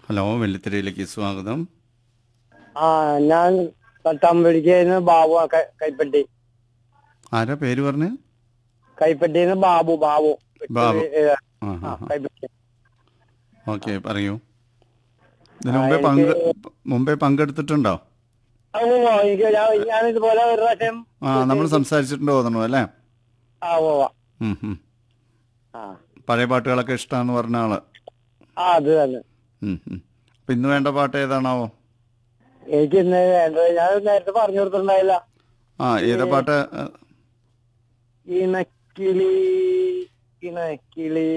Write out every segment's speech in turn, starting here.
Hello വെള്ളിത്തിരയിലേക്ക് സ്വാഗതം ആ ഞാൻ തമ്പടിക്കുന്ന ബാബു ആ, കൈ- കൈപ്പറ്റി ആരാ പേര് പറഞ്ഞ് കൈപ്പറ്റിന്ന് ബാബു ബാബു ബാബു. ഏ, ആ ആ, ആ കൈപ്പറ്റി ഓക്കെ പറയൂ ഇതിനു മുമ്പേ പങ്ക് മുമ്പേ പങ്കെടുത്തിട്ടുണ്ടോ ആ, ഉവ്വ് ഉവ്വ്. എനിക്ക് ഞാൻ- ഞാൻ ഇതുപോലെ ഒരു പ്രാവശ്യം ആ നമ്മൾ സംസാരിച്ചിട്ടുണ്ട് തോന്നണു അല്ലേ ആ ഉവ്വ് ഉവ്വ്. ഉം, ഉം. ആ പഴയ പാട്ടുകളൊക്കെ ഇഷ്ടമാന്ന് പറഞ്ഞ ആള് ആ അത് തന്നെ ഉം, ഉം. അപ്പൊ ഇന്ന് വേണ്ട പാട്ട് ഏതാണാവോ എനിക്ക് ഇന്ന് വേണ്ടത് ഞാൻ നേരത്തെ പറഞ്ഞു കൊടുത്തിട്ടുണ്ടായില്ല ആ ഏതാ പാട്ട് ആ, ഇണക്കിളി ഇണക്കിളി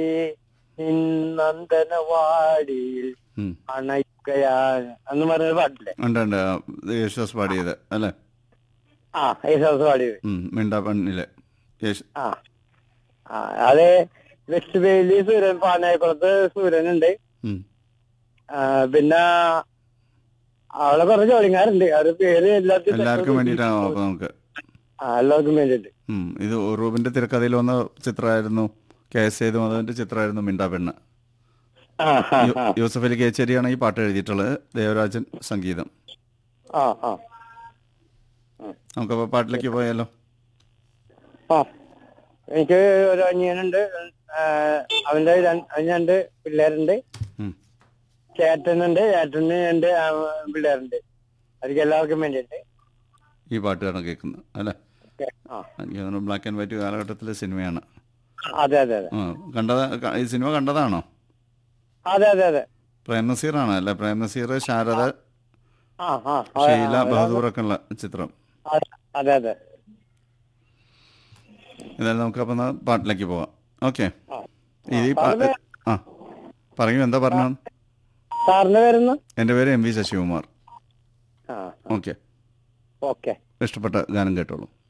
നന്ദനവാടിയിൽ ഉം. അണയ്ക്കയാൻ എന്ന് പറഞ്ഞൊരു പാട്ടില്ലേ ഉണ്ട് ഉണ്ട് ആ, ഇത് യേശുദാസ് പാടിയത് അല്ലേ ആ യേശുദാസ് പാടിയത് ഉം, മിണ്ടാ പെണ്ണിലെ യേശു ആ ആ അത് വെസ്റ്റ് വേലി സൂര്യൻ പാനായിക്കുളത്ത് സൂര്യനുണ്ട് ഉം. ആ, പിന്നെ അവളെ കുറെ ജോലിക്കാരുണ്ട് അവരുടെ പേര് എല്ലാത്തിനും എല്ലാവർക്കും വേണ്ടിയിട്ടാണോ അപ്പൊ നമുക്ക് ആ എല്ലാവർക്കും വേണ്ടിട്ട് ഉം. ഇത് ഉറൂബിന്റെ തിരക്കഥയിൽ വന്ന ചിത്രമായിരുന്നു കെ എസ് സേതുമാധവന്റെ ചിത്രമായിരുന്നു മിണ്ടാ പെണ്ണ് ആ ആ, യു- ആ, യൂസഫ് അലി കേച്ചേരിയാണ് ഈ പാട്ട് എഴുതിയിട്ടുള്ളത് ദേവരാജൻ സംഗീതം ആ ആ നമുക്കപ്പോ പാട്ടിലേക്ക് പോയാലോ ആ എനിക്ക് ഒരു അനിയനുണ്ട് ആ, അവന്റെ രണ്ട് അവന് രണ്ട് പിള്ളേരുണ്ട് ഉം. ചേട്ടനുണ്ട് ചേട്ടന് രണ്ട് ആ, പിള്ളേരുണ്ട് അവർക്ക് എല്ലാവർക്കും വേണ്ടിയിട്ട് ഈ പാട്ടുകാരാണ് കേൾക്കുന്നത് അല്ലേ ആ എനിക്ക് തോന്നുന്നു ബ്ലാക്ക് ആൻഡ് വൈറ്റ് കാലഘട്ടത്തിലെ സിനിമയാണ് അതെ അതെ അതെ ആ കണ്ടതാ ക- ഈ സിനിമ കണ്ടതാണോ അതെ അതെ അതെ പ്രേം നസീറാണ് അല്ലേ പ്രേം നസീർ ശാരദ ആ ആ ആ, ഷീല ആ, ബഹദൂർ ഒക്കെ ഉള്ള ചിത്രം അതെ അതെ അതെ എന്തായാലും നമുക്ക് അപ്പം പാട്ടിലേക്ക് പോവാം ഓക്കെ ആ. ഇത് ഈ പാ- ആ പറയൂ എന്താ പറഞ്ഞു സാറിന് വരുന്ന എൻ്റെ പേര് എം വി ശശികുമാർ ആ ഓക്കെ ഓക്കെ ഇഷ്ടപ്പെട്ട ഗാനം കേട്ടോളൂ